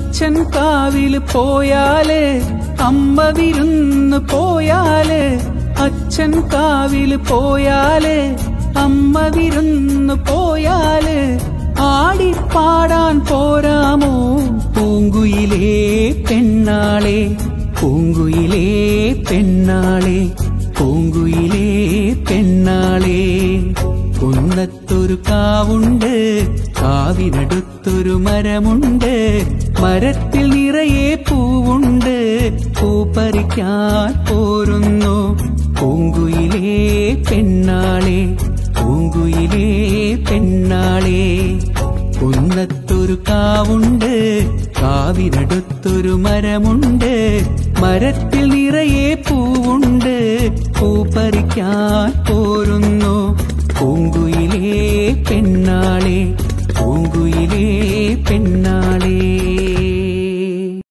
അച്ഛൻ കാവില് പോയാല് അമ്മ വിരുന്ന് പോയാല് അച്ഛൻ കാവില് പോയാല് അമ്മ വിരുന്ന് പോയാല് ആടിപ്പാടാൻ പോരാമോ പൂങ്കുയിലേ പെണ്ണാളെ പൂങ്കുയിലേ പെണ്ണാളെ പൂങ്കുയിലേ പെണ്ണാളെ കുന്നത്തൊരു കാവുണ്ട് കാവിനടുത്തൊരു മരമുണ്ട് മരത്തിൽ നിറയെ പൂവുണ്ട് പൂ പറിക്കാൻ പോരുന്നു പൂങ്കുയിലേ പെണ്ണാളെ പൂങ്കുയിലേ പെണ്ണാളെ കുന്നത്തൊരു കാവുണ്ട് കാവിനടുത്തൊരു മരമുണ്ട് മരത്തിൽ നിറയെ പൂവുണ്ട് പൂ പറിക്കാൻ പോരുന്നു പൂങ്കുയിലേ പെണ്ണാളെ പൂങ്കുയിലേ പെണ്ണാളേ